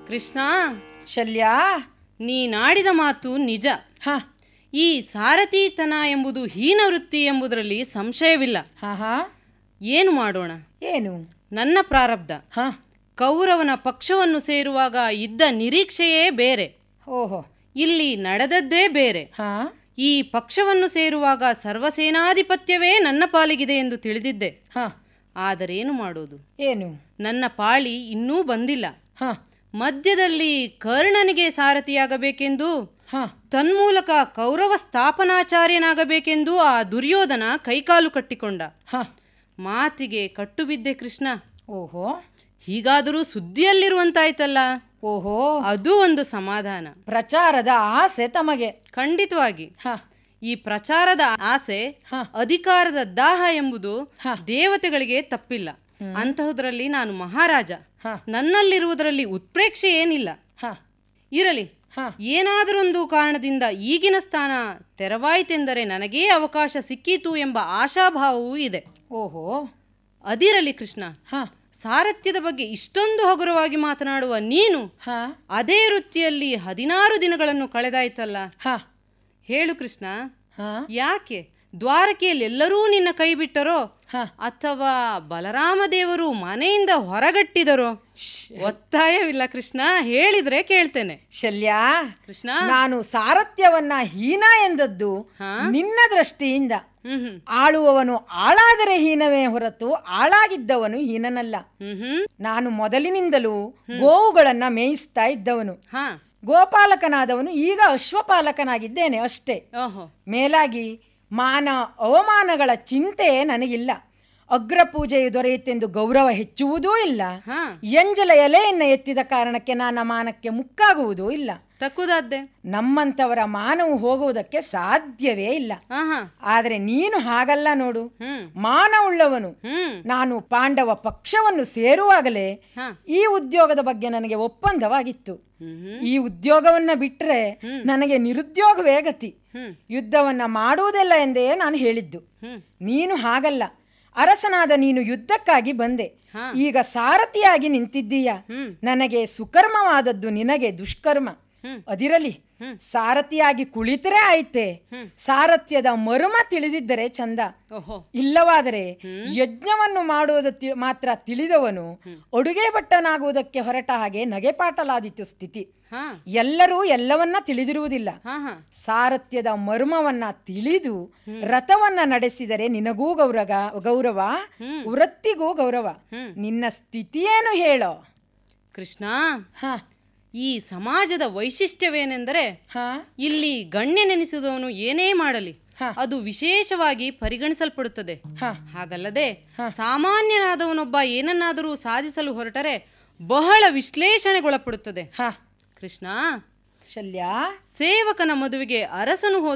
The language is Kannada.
ಕೃಷ್ಣ ಶಲ್ಯ ನೀನಾಡಿದ ಮಾತು ನಿಜ ಹ ಈ ಸಾರಥಿತನ ಎಂಬುದು ಹೀನ ವೃತ್ತಿ ಎಂಬುದರಲ್ಲಿ ಸಂಶಯವಿಲ್ಲ ಹ ಹ ಏನು ಮಾಡೋಣ ಏನು ನನ್ನ ಪ್ರಾರಬ್ಧ ಹ ಕೌರವನ ಪಕ್ಷವನ್ನು ಸೇರುವಾಗ ಇದ್ದ ನಿರೀಕ್ಷೆಯೇ ಬೇರೆ ಓಹೋ ಇಲ್ಲಿ ನಡೆದದ್ದೇ ಬೇರೆ ಹ ಈ ಪಕ್ಷವನ್ನು ಸೇರುವಾಗ ಸರ್ವಸೇನಾಧಿಪತ್ಯವೇ ನನ್ನ ಪಾಲಿಗಿದೆ ಎಂದು ತಿಳಿದಿದ್ದೆ ಹ ಆದರೇನು ಮಾಡೋದು ಏನು ನನ್ನ ಪಾಳಿ ಇನ್ನೂ ಬಂದಿಲ್ಲ ಹ ಮಧ್ಯದಲ್ಲಿ ಕರ್ಣನಿಗೆ ಸಾರಥಿಯಾಗಬೇಕೆಂದು ಹ ತನ್ಮೂಲಕ ಕೌರವ ಸ್ಥಾಪನಾಚಾರ್ಯನಾಗಬೇಕೆಂದು ಆ ದುರ್ಯೋಧನ ಕೈಕಾಲು ಕಟ್ಟಿಕೊಂಡ ಹ ಮಾತಿಗೆ ಕಟ್ಟು ಬಿದ್ದೆ ಕೃಷ್ಣ ಓಹೋ ಹೀಗಾದರೂ ಸುದ್ದಿಯಲ್ಲಿರುವಂತಾಯ್ತಲ್ಲ ಓಹೋ ಅದು ಒಂದು ಸಮಾಧಾನ ಪ್ರಚಾರದ ಆಸೆ ತಮಗೆ ಖಂಡಿತವಾಗಿ ಹ ಈ ಪ್ರಚಾರದ ಆಸೆ ಹ ಅಧಿಕಾರದ ದಾಹ ಎಂಬುದು ಹ. ದೇವತೆಗಳಿಗೆ ತಪ್ಪಿಲ್ಲ ಅಂತಹುದರಲ್ಲಿ ನಾನು ಮಹಾರಾಜ ಹ ನನ್ನಲ್ಲಿರುವುದರಲ್ಲಿ ಉತ್ಪ್ರೇಕ್ಷೆ ಏನಿಲ್ಲ ಹ ಇರಲಿ ಹ ಏನಾದರೊಂದು ಕಾರಣದಿಂದ ಈಗಿನ ಸ್ಥಾನ ತೆರವಾಯಿತೆಂದರೆ ನನಗೇ ಅವಕಾಶ ಸಿಕ್ಕೀತು ಎಂಬ ಆಶಾಭಾವವೂ ಇದೆ ಓಹೋ ಅದಿರಲಿ ಕೃಷ್ಣ ಹ ಸಾರಥ್ಯದ ಬಗ್ಗೆ ಇಷ್ಟೊಂದು ಹಗುರವಾಗಿ ಮಾತನಾಡುವ ನೀನು ಹ ಅದೇ ವೃತ್ತಿಯಲ್ಲಿ ಹದಿನಾರು ದಿನಗಳನ್ನು ಕಳೆದಾಯ್ತಲ್ಲ ಹ ಹೇಳು ಕೃಷ್ಣ ಹ ಯಾಕೆ ದ್ವಾರಕೆಯಲ್ಲಿ ಎಲ್ಲರೂ ನಿನ್ನ ಕೈ ಬಿಟ್ಟರೋ ಹ ಅಥವಾ ಬಲರಾಮ ದೇವರು ಮನೆಯಿಂದ ಹೊರಗಟ್ಟಿದರೋ ಒತ್ತಾಯವಿಲ್ಲ ಕೃಷ್ಣ ಹೇಳಿದ್ರೆ ಕೇಳ್ತೇನೆ ಶಲ್ಯ ಕೃಷ್ಣ ನಾನು ಸಾರಥ್ಯವನ್ನ ಹೀನ ಎಂದದ್ದು ಹಾ? ನಿನ್ನ ದೃಷ್ಟಿಯಿಂದ ಹ್ಮ್ ಹ್ಮ್ ಆಳುವವನು ಆಳಾದರೆ ಹೀನವೇ ಹೊರತು ಆಳಾಗಿದ್ದವನು ಹೀನನಲ್ಲ ಹ್ಮ್ ಹ್ಮ್ ನಾನು ಮೊದಲಿನಿಂದಲೂ ಗೋವುಗಳನ್ನ ಮೇಯಿಸ್ತಾ ಇದ್ದವನು ಹಾ ಗೋಪಾಲಕನಾದವನು ಈಗ ಅಶ್ವಪಾಲಕನಾಗಿದ್ದೇನೆ ಅಷ್ಟೇ ಓಹೋ ಮೇಲಾಗಿ ಮಾನ ಅವಮಾನಗಳ ಚಿಂತೆ ನನಗಿಲ್ಲ ಅಗ್ರ ಪೂಜೆಯು ದೊರೆಯುತ್ತೆಂದು ಗೌರವ ಹೆಚ್ಚುವುದೂ ಇಲ್ಲ ಹಾ ಎಂಜಲ ಎಲೆಯನ್ನು ಎತ್ತಿದ ಕಾರಣಕ್ಕೆ ನನ್ನ ಮಾನಕ್ಕೆ ಮುಕ್ಕಾಗುವುದೂ ಇಲ್ಲ ತಕ್ಕುದಾದ್ದೆ ನಮ್ಮಂಥವರ ಮಾನವು ಹೋಗುವುದಕ್ಕೆ ಸಾಧ್ಯವೇ ಇಲ್ಲ ಹಾ ಹಾ ಆದರೆ ನೀನು ಹಾಗಲ್ಲ ನೋಡು ಹ್ಮ್ ಮಾನವುಳ್ಳವನು ಹ್ಮ್ ನಾನು ಪಾಂಡವ ಪಕ್ಷವನ್ನು ಸೇರುವಾಗಲೇ ಹಾ ಈ ಉದ್ಯೋಗದ ಬಗ್ಗೆ ನನಗೆ ಒಪ್ಪಂದವಾಗಿತ್ತು ಹ್ಮ್ ಹ್ಮ್ ಈ ಉದ್ಯೋಗವನ್ನ ಬಿಟ್ಟರೆ ನನಗೆ ನಿರುದ್ಯೋಗವೇ ಗತಿ ಹ್ಮ್ ಯುದ್ಧವನ್ನ ಮಾಡುವುದಿಲ್ಲ ಎಂದೇ ನಾನು ಹೇಳಿದ್ದು ಹ್ಮ್ ನೀನು ಹಾಗಲ್ಲ ಅರಸನಾದ ನೀನು ಯುದ್ಧಕ್ಕಾಗಿ ಬಂದೆ ಹಾ. ಈಗ ಸಾರಥಿಯಾಗಿ ನಿಂತಿದ್ದೀಯ ಹ್ಮ್ ನನಗೆ ಸುಕರ್ಮವಾದದ್ದು ನಿನಗೆ ದುಷ್ಕರ್ಮ ಹ್ಮ್. ಅದಿರಲಿ ಹ್ಮ್. ಸಾರಥಿಯಾಗಿ ಕುಳಿತರೆ ಆಯ್ತೆ ಹ್ಮ್. ಸಾರಥ್ಯದ ಮರ್ಮ ತಿಳಿದಿದ್ದರೆ ಚಂದ ಓಹೋ ಇಲ್ಲವಾದರೆ ಯಜ್ಞವನ್ನು ಮಾಡುವುದು ತಿ- ಮಾತ್ರ ತಿಳಿದವನು ಅಡುಗೆ ಭಟ್ಟನಾಗುವುದಕ್ಕೆ ಹೊರಟ ಹಾಗೆ ನಗೆಪಾಟಲಾದಿತ್ತು ಸ್ಥಿತಿ ಹಾ ಎಲ್ಲರೂ ಎಲ್ಲವನ್ನ ತಿಳಿದಿರುವುದಿಲ್ಲ ಹಾ ಹಾ ಸಾರಥ್ಯದ ಮರ್ಮವನ್ನ ತಿಳಿದು ರಥವನ್ನ ನಡೆಸಿದರೆ ನಿನಗೂ ಗೌರವ ಗೌರವ ವೃತ್ತಿಗೂ ಗೌರವ ಹ್ಮ್. ನಿನ್ನ ಸ್ಥಿತಿಯೇನು ಹೇಳೋ ಕೃಷ್ಣ ಹ ಈ ಸಮಾಜದ ವೈಶಿಷ್ಟ್ಯವೇನೆಂದರೆ ಹ ಇಲ್ಲಿ ಗಣ್ಯನೆನಿಸಿದವನು ಏನೇ ಮಾಡಲಿ ಹ. ಅದು ವಿಶೇಷವಾಗಿ ಪರಿಗಣಿಸಲ್ಪಡುತ್ತದೆ ಹ ಹಾಗಲ್ಲದೆ ಸಾಮಾನ್ಯನಾದವನೊಬ್ಬ ಏನನ್ನಾದರೂ ಸಾಧಿಸಲು ಹೊರಟರೆ ಬಹಳ ವಿಶ್ಲೇಷಣೆಗೊಳಪಡುತ್ತದೆ ಹ ಕೃಷ್ಣ ಶಲ್ಯ ಸೇವಕನ ಮದುವೆಗೆ ಅರಸನು ಹೋದ